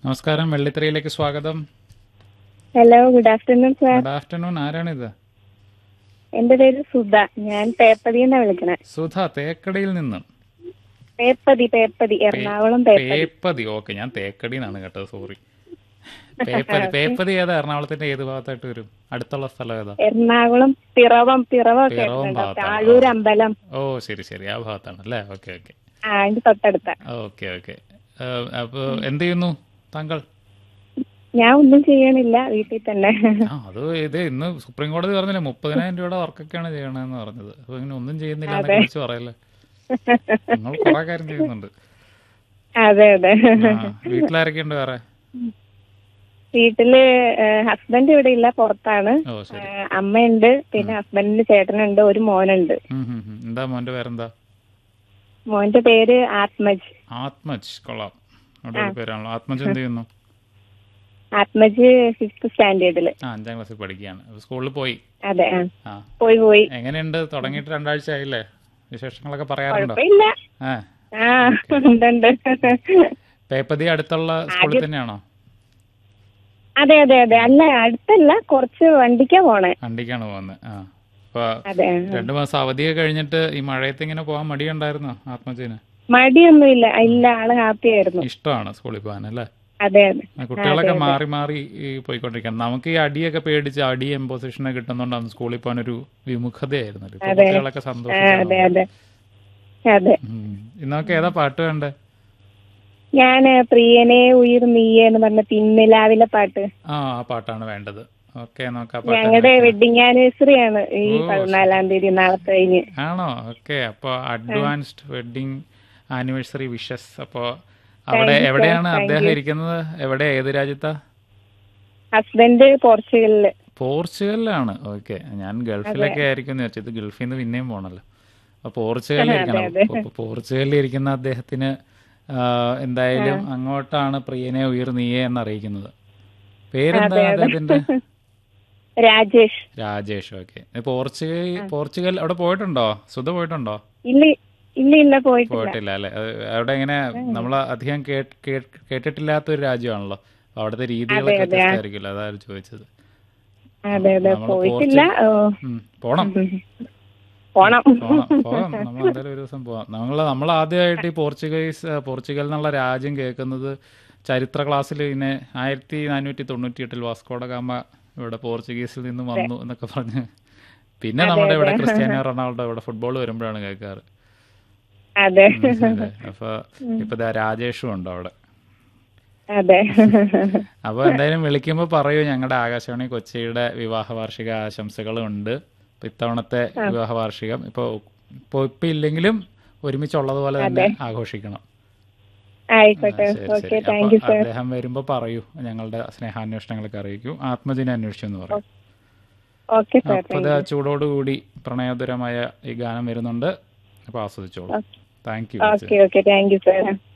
നമസ്കാരം വെള്ളിത്തിരയിലേക്ക് സ്വാഗതം hello good afternoon sir good afternoon ആരാണിത് എന്റെ പേര് സുധ ഞാൻ പേപ്പതി എന്നാ വിളിക്കണേ സുധ തേക്കടിയിൽ നിന്ന് പേപ്പതി പേപ്പതി എറണാകുളം പേപ്പതി പേപ്പതി ഓക്കെ ഞാൻ തേക്കടി എന്നാണ് കേട്ടത് സോറി പേപ്പതി പേപ്പതി ഏതാ എറണാകുളത്തിന്റെ ഏത് ഭാഗത്തായിട്ട് വരും അടുത്തുള്ള സ്ഥലം ഏതാ എറണാകുളം പിറവം പിറവം പിറവം കേട്ടിട്ടുണ്ടോ ഭാഗത്താണ്. താഴൂർ അമ്പലം ഓ ശരി ശരി ആ ഭാഗത്താണ് അല്ലേ ഓക്കെ ഓക്കെ ആ അതിന്റെ തൊട്ടടുത്ത ഓക്കെ ഓക്കെ അപ്പൊ എന്ത് ചെയ്യുന്നു താങ്കൾ ഞാൻ ഒന്നും ചെയ്യണില്ല വീട്ടിൽ തന്നെ ആ അത് ഇത് ഇന്ന് സുപ്രീം കോടതി പറഞ്ഞില്ലേ മുപ്പതിനായിരം രൂപയുടെ വർക്കൊക്കെയാണ് ചെയ്യണമെന്ന് പറഞ്ഞത് അപ്പൊ ഇങ്ങനെ ഒന്നും ചെയ്യുന്നില്ല എന്നൊക്കെ വിളിച്ച് പറയല്ലേ നിങ്ങൾ കുറെ കാര്യം ചെയ്യുന്നുണ്ട് അതെ അതെ ആ, വീട്ടിലാരൊക്കെയുണ്ട് വേറെ വീട്ടില് ഹസ്ബൻഡ് ഇവിടെ ഇല്ല പുറത്താണ് ഓ ശരി ഏഹ്, അമ്മയുണ്ട് പിന്നെ ഹസ്ബൻഡിന്റെ ചേട്ടനുണ്ട് ഒരു മോനുണ്ട് ഉം, ഉം, ഉം. എന്താ മോന്റെ പേരെന്താ മോന്റെ പേര് ആത്മജ് ആത്മജ് കൊള്ളാം അവിടെ ഒരു പേരാണല്ലോ ആത്മജ് എന്ത് ചെയ്യുന്നു ആത്മജ് ഫിഫ്ത് സ്റ്റാൻഡേർഡില് ആ അഞ്ചാം ക്ലാസ്സിൽ പഠിക്കുകയാണ് അപ്പൊ സ്കൂളിൽ പോയി അതെ ആ ആ പോയി പോയി എങ്ങനെയുണ്ട് തുടങ്ങിയിട്ട് രണ്ടാഴ്ച ആയില്ലേ വിശേഷങ്ങളൊക്കെ പറയാറുണ്ടോ കുഴപ്പമില്ല ആ ആ ഉണ്ടുണ്ട് പേപ്പതി അടുത്തുള്ള സ്കൂളിൽ തന്നെയാണോ അതെ അതെ അതെ അല്ല അടുത്തല്ല കുറച്ച് വണ്ടിക്കാ പോണേ വണ്ടിക്കാണ് പോകുന്നത് ആ അപ്പൊ അതെ രണ്ടു മാസം അവധിയൊക്കെ കഴിഞ്ഞിട്ട് ഈ മഴയത്ത് ഇങ്ങനെ പോകാൻ മടിയുണ്ടായിരുന്നോ ആത്മജിന് മടിയൊന്നുമില്ല ഇല്ല ആള് ഹാപ്പി ആയിരുന്നു ഇഷ്ടമാണ് സ്കൂളിൽ പോകാൻ അല്ലേ അതെ അതെ ആ, കുട്ടികളൊക്കെ മാറി മാറി ഈ പോയിക്കൊണ്ടിരിക്കണം നമുക്ക് ഈ അടിയൊക്കെ പേടിച്ച് അടി എംപോസിഷനെ കിട്ടുന്നോണ്ടാണ് സ്കൂളിൽ പോകാൻ ഒരു വിമുഖതയായിരുന്നു ഇപ്പൊ കുട്ടികളൊക്കെ ആ, സന്തോഷിച്ചാണ് അതെ അതെ അതെ ഉം. ഇന്നൊക്കെ ഏതാ പാട്ട് വേണ്ടേ ഞാന് പ്രിയനെ ഉയിർ നീയെ എന്ന് പറഞ്ഞ പിന്നിലാവിലെ പാട്ട് ആ ആ പാട്ടാണ് വേണ്ടത് ഓക്കെ നോക്കാം ആ പാട്ട് ഞങ്ങളുടെ വെഡിങ് ആനിവേഴ്സറി ആണ് ഈ പതിനാലാം തീയതി നാളെ കഴിഞ്ഞ് ആണോ ഓക്കെ അപ്പൊ അഡ്വാൻസ്ഡ് വെഡിങ് ആനിവേഴ്സറി വിഷസ് അപ്പൊ അവിടെ എവിടെയാണ് അദ്ദേഹം ഇരിക്കുന്നത് എവിടെ ഏത് രാജ്യത്താ ഹസ്ബൻഡ് പോർച്ചുഗലില് പോർച്ചുഗലിലാണ് ഓക്കെ ഞാൻ ഗൾഫിലൊക്കെ ആയിരിക്കും എന്ന് വെച്ചത് ഗൾഫിൽ നിന്ന് പിന്നെയും പോണല്ലോ അപ്പൊ പോർച്ചുഗലിൽ ഇരിക്കണം അപ്പൊ പോർച്ചുഗലിൽ ഇരിക്കുന്ന അദ്ദേഹത്തിന് ആ, എന്തായാലും അങ്ങോട്ടാണ് പ്രിയനെ ഉയർ നീയെ എന്ന് അറിയിക്കുന്നത് പേരെന്താ അദ്ദേഹത്തിന്റെ Rajesh Rajesh okay Portugal Portugal അവിടെ പോയിട്ടുണ്ടോ സുധ പോയിട്ടുണ്ടോ ഇല്ല ഇല്ല ഇല്ല പോയിട്ടില്ല പോയിട്ടില്ല അല്ലെ അത് അവിടെ ഇങ്ങനെ നമ്മൾ അധികം കേട്ട്- കേട്ട്- കേട്ടിട്ടില്ലാത്ത ഒരു രാജ്യമാണല്ലോ അപ്പൊ അവിടുത്തെ രീതികളൊക്കെ വ്യത്യസ്തമായിരിക്കുമല്ലോ അതാണ് ചോദിച്ചത് അതെ അതെ നമ്മള് പോയിട്ടില്ല ഓ, ഉം, പോണം പോണം പോണം പോകാം നമ്മൾ എന്തായാലും ഒരു ദിവസം പോവാം നമ്മൾ നമ്മൾ ആദ്യമായിട്ട് ഈ പോർച്ചുഗീസ് പോർച്ചുഗൽ എന്നുള്ള രാജ്യം കേൾക്കുന്നത് ചരിത്ര ക്ലാസ്സിൽ പിന്നെ ആയിരത്തി നാനൂറ്റി തൊണ്ണൂറ്റി എട്ടിൽ വാസ്കോഡ ഗാമ ഇവിടെ പോർച്ചുഗീസിൽ നിന്ന് വന്നു എന്നൊക്കെ പറഞ്ഞ് പിന്നെ നമ്മുടെ ഇവിടെ ക്രിസ്ത്യാനോ റൊണാൾഡോ ഇവിടെ ഫുട്ബോൾ വരുമ്പോഴാണ് കേൾക്കാറ് അതെ മനസ്സിലായില്ലേ? അപ്പൊ ഇപ്പൊ ദാ രാജേഷും ഉണ്ട് അവിടെ അതെ അപ്പൊ എന്തായാലും വിളിക്കുമ്പോ പറയൂ ഞങ്ങളുടെ ആകാശവാണി കൊച്ചിയുടെ വിവാഹ വാർഷിക ആശംസകളും ഉണ്ട് ഇപ്പൊ ഇത്തവണത്തെ വിവാഹ വാർഷികം ഇപ്പൊ ഇപ്പൊ ഇപ്പൊ ഇല്ലെങ്കിലും ഒരുമിച്ചുള്ളതുപോലെ തന്നെ ആഘോഷിക്കണം ആയിക്കോട്ടെ ശരി ഓക്കെ ശരി താങ്ക് യു അപ്പൊ സർ അദ്ദേഹം വരുമ്പോ പറയൂ ഞങ്ങളുടെ സ്നേഹാന്വേഷണങ്ങളൊക്കെ അറിയിക്കൂ ആത്മജിനെ അന്വേഷിച്ചു എന്ന് പറയും ഓക്കെ സർ അപ്പൊ അത് ചൂടോടുകൂടി പ്രണയതുരമായ ഈ ഗാനം വരുന്നുണ്ട് അപ്പൊ ആസ്വദിച്ചോളൂ thank you okay okay thank you sir